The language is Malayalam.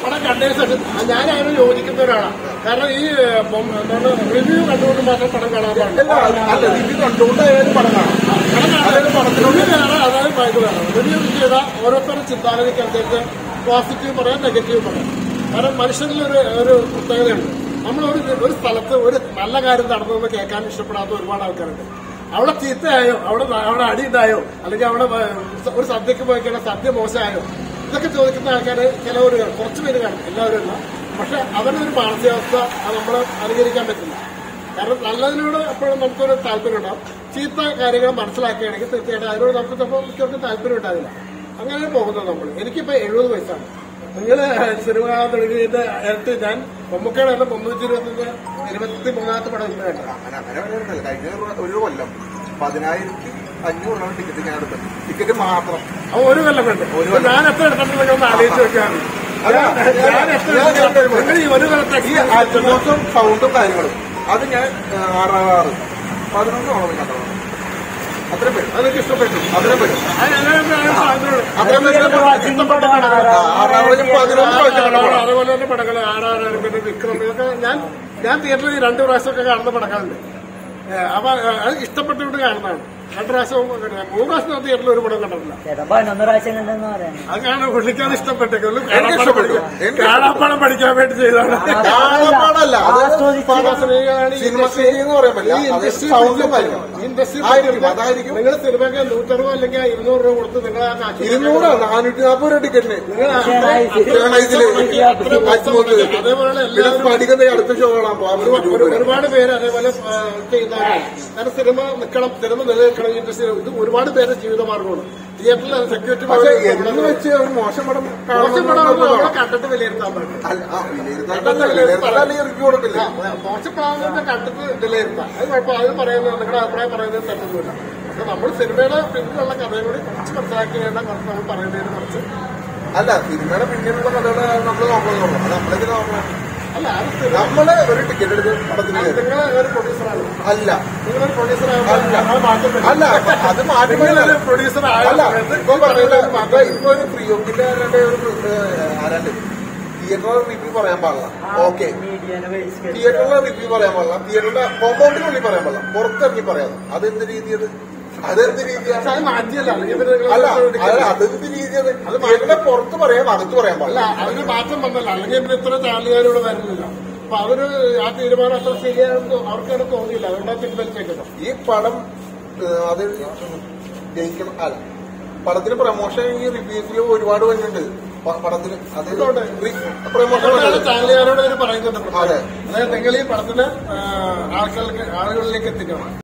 പടം കണ്ടതിന് ശേഷം ഞാൻ അതിന് യോജിക്കുന്ന ഒരാളാണ് കാരണം ഈ ബൊം- എന്താണ് റിവ്യൂ കണ്ടുകൊണ്ട് മാത്രം പടം കാണാൻ പാടില്ല അല്ല അല്ല റിവ്യൂ കണ്ടുകൊണ്ടായാലും പടം കാണാം അതായത് പടത്തിനോട് റിവ്യൂ കാണാൻ അതായത് ഭയങ്കര റിവ്യൂ ചെയ്ത ഓരോരുത്തരുടെ ചിന്താഗതിക്ക് അനുസരിച്ച് പോസിറ്റീവ് പറയാം നെഗറ്റീവ് പറയാം കാരണം മനുഷ്യനിൽ ഒരു ഒരു പ്രത്യേകതയുണ്ട് നമ്മൾ ഒരു ഒരു സ്ഥലത്ത് ഒരു നല്ല കാര്യം നടന്നതെന്ന് കേൾക്കാൻ ഇഷ്ടപ്പെടാത്ത ഒരുപാട് ആൾക്കാരുണ്ട് അവിടെ ചീത്തയായോ അവിടെ അവിടെ അടി ഉണ്ടായോ അല്ലെങ്കിൽ അവിടെ വ- ഒരു സദ്യക്ക് പോയി കഴിഞ്ഞാൽ സദ്യ മോശമായോ ഇതൊക്കെ ചോദിക്കുന്ന ആൾക്കാർ ചിലവർ കുറച്ച് പേര് കാണും എല്ലാവരും അല്ല പക്ഷെ അവരുടെ ഒരു മാനസികാവസ്ഥ അത് നമ്മൾ അനുകരിക്കാൻ പറ്റില്ല കാരണം നല്ലതിനോട് എപ്പോഴും നമുക്കൊരു താല്പര്യം ഉണ്ടാവും ചീത്ത കാര്യങ്ങൾ മനസ്സിലാക്കുകയാണെങ്കിൽ തീർച്ചയായിട്ടും അതിനോട് നമുക്ക് ചിലപ്പോൾ മിക്കവർക്കും താല്പര്യം ഉണ്ടാവില്ല അങ്ങനെ പോകുന്നത് നമ്മൾ എനിക്കിപ്പോ എഴുപത് വയസ്സാണ് നിങ്ങൾ സിനിമ കാണാൻ തുടങ്ങിയിട്ട് ഇരട്ടി ഞാൻ മമ്മൂക്കയുടെ തന്നെ മുന്നൂറ്റി ഇരുപത്തഞ്ച് ഇരുപത്തി മൂന്നാമത്തെ പടം ഇന്ന് കണ്ടത് അങ്ങനെ അങ്ങനെ പറയുന്നില്ല കഴിഞ്ഞ ഒരു- ഒരു കൊല്ലം പതിനായിരത്തി അഞ്ഞൂറാണ് ടിക്കറ്റ് ഞാൻ എടുത്തത് ടിക്കറ്റ് മാത്രം അപ്പൊ ഒരു കൊല്ലം കണ്ടു ഒരു കൊല്ലം. ഞാൻ എത്ര എടുത്തിട്ടുണ്ടെങ്കിൽ ഒന്ന് ആലോചിച്ച് നോക്കിയാൽ മതി. അല്ല, ഞാൻ എത്ര ഞാൻ എടുത്തിട്ടുണ്ട്? നിങ്ങൾ ഈ ഒരു കൊല്ലത്തെ ഈ അറ്റമോസും സൗണ്ടും കാര്യങ്ങളും അത് ഞാൻ ആ, ആറാറ് പതിനൊന്നോളം കണ്ടത് അത്രയും പേര് അതൊക്കെ ഇഷ്ടപ്പെട്ടു അത്രയും പേര് അത് അങ്ങനെ സാധനമാണ്. അത്രയും പേര് ഇഷ്ടപ്പെട്ട പടങ്ങൾ. ആറാറ് പതിനൊന്ന് പ്രാവശ്യം കണ്ടതാണ്. അതുപോലെ തന്നെ പടങ്ങൾ ആറാറ് പിന്നെ വിക്രം ഇതൊക്കെ ഞാൻ ഞാൻ തിയേറ്ററിൽ രണ്ടു പ്രാവശ്യമൊക്കെ കാണുന്ന പടങ്ങളുണ്ട് ഏ, അപ്പൊ ഏ, അത് ഇഷ്ടപ്പെട്ടുകൊണ്ട് കാണുന്നതാണ് രണ്ടു പ്രാവശ്യവും കണ്ടില്ല. മൂന്ന് പ്രാവശ്യം ഞാൻ തിയേറ്ററിൽ ഒരു പടം കണ്ടിട്ടില്ല ചേട്ടാ പതിനൊന്ന് പ്രാവശ്യം കണ്ടെന്ന് പറയാം അതാണ് പുള്ളിക്കാണ് ഇഷ്ടപ്പെട്ടേക്കുള്ളൂ എനിക്ക് ഇഷ്ടപ്പെട്ടു. എനിക്ക് കാണാപ്പണം പഠിക്കാൻ വേണ്ടി ചെയ്താണ് കാണാപ്പാടല്ല അത് പടശ്രീകളാണ് ഈ സിനിമ ഇൻഡസ്ട്രി- ശൈലി എന്ന് പറയാൻ പറ്റില്ല. ഈ അത് ഇൻഡസ്ട്രി സൗണ്ടും കാര്യങ്ങളും. ഈ ഇൻഡസ്ട്രി ആയിരിക്കും, അതായിരിക്കും. നിങ്ങൾ സിനിമയ്ക്ക് നൂറ്ററുപത് അല്ലെങ്കിൽ ഇരുന്നൂറ് രൂപ കൊടുത്ത് നിങ്ങൾ ആ കാശ് ഇരുന്നൂറ് നാനൂറ്റി നാൽപ്പത് രൂപ ടിക്കറ്റിന് നിങ്ങൾ ആ- കേരളത്തില് അജ്മോത്ത് അതേപോലെ പിന്നെ എല്ലാവരും സ്ഫടികത അടുത്ത ഷോ കാണാൻ പോകാം ഒരു- ഒരു- ഒരുപാട് പേര് അതേപോലെ ആ, ചെയ്യുന്നവരാണ് കാരണം സിനിമ നിൽക്കണം സിനിമ നിലനിൽക്കണം ഈ ഇൻഡസ്ട്രി ഇത് ഒരുപാട് പേരുടെ ജീവിതമാർഗമാണ് തിയേറ്ററിൽ സെക്യൂരിറ്റി പക്ഷെ എന്ന് വെച്ച് ഒരു മോശം പടം മോശം പടം കാണുന്നത് നമ്മളെ കണ്ടിട്ട് വിലയിരുത്താൻ പറ്റും അല്ല, ആ, വിലയിരുത്താൻ വിലയിരുത്താൻ റിവ്യൂ കൊടുക്കില്ല മോശം പടം കണ്ടിട്ട് വിലയിരുത്താം അത് കുഴപ്പം അത് പറയുന്നത് നിങ്ങളുടെ അഭിപ്രായം പറയുന്നത് തെറ്റൊന്നുമില്ല പക്ഷെ നമ്മൾ സിനിമയുടെ പിന്നിലുള്ള കഥയും കൂടി കുറച്ച് മനസ്സിലാക്കി വേണ്ട കുറച്ച് നമ്മൾ പറയേണ്ടതിന് കുറച്ച് അല്ല സിനിമയുടെ പിന്നിലുള്ള കഥകൾ നമ്മൾ നോക്കണമെന്നുള്ളൂ അത് നമ്മളിത് നോക്കണം അല്ല അത് സിനിമ നമ്മള് ഒരു ടിക്കറ്റ് എടുത്ത് പടത്തിന് കയറി. നിങ്ങൾ ഒരു പ്രൊഡ്യൂസറാണ് അല്ല നിങ്ങളൊരു പ്രൊഡ്യൂസർ അല്ല. അല്ല അത് മാറ്റി നിങ്ങളൊരു പ്രൊഡ്യൂസർ ആയ അല്ല സമയത്ത് ഇപ്പൊ ഈ പറയുന്നത് പറയുന്നത് മാത്രം ഇപ്പൊ ഒരു പ്രിയോക്കിന്റെ ആരാണ്ട് ഒരു ഏഹ്, ആരാണ്ട് തിയേറ്ററിലെ റിവ്യൂ പറയാൻ പാടില്ല ഓക്കെ മീഡിയനെ ബേസ് തിയേറ്ററിലെ റിവ്യൂ പറയാൻ പാടില്ല തിയേറ്ററിന്റെ കോമ്പൗണ്ടിനുള്ളിൽ പറയാൻ പാടില്ല പുറത്തിറങ്ങി പറയാം അതെന്ത് രീതി അത് അതെന്ത് രീതിയാണ് പക്ഷെ അത് മാറ്റിയല്ല അല്ലെങ്കിൽ പിന്നെ നിങ്ങൾ അല്ല ഒരു അല്ല അതെന്ത് രീതി അത് തിയേറ്ററിന്റെ പുറത്ത് പറയാം അകത്ത് പറയാൻ അല്ല പാടില്ല അതിന് മാറ്റം വന്നല്ല അല്ലെങ്കിൽ പിന്നെ ഇത്ര ചാനലുകാരോട് വരുന്നില്ല അപ്പൊ അവര് ആ തീരുമാനം അത്ര ശരിയാണെന്ന് അവർക്കത് തോന്നിയില്ല അതുകൊണ്ടാണ് പിൻവലിച്ചേക്കുന്നത് ഈ പടം ഏഹ്, അത് ജയിക്കണം അല്ല പടത്തിന് പ്രൊമോഷൻ ഈ റിവ്യൂസിൽ ഒരുപാട് വന്നിട്ടുണ്ട് പ- പടത്തിന് അത് ഇതുകൊണ്ട് പ്രൊമോഷൻ അതുകൊണ്ടാണ് ചാനലുകാരോട് ഇവര് പറയുന്നുണ്ട് അതെ. അതായത് നിങ്ങൾ ഈ പടത്തിന് ആ, ആൾക്കാർക്ക് ആളുകളിലേക്ക് എത്തിക്കണം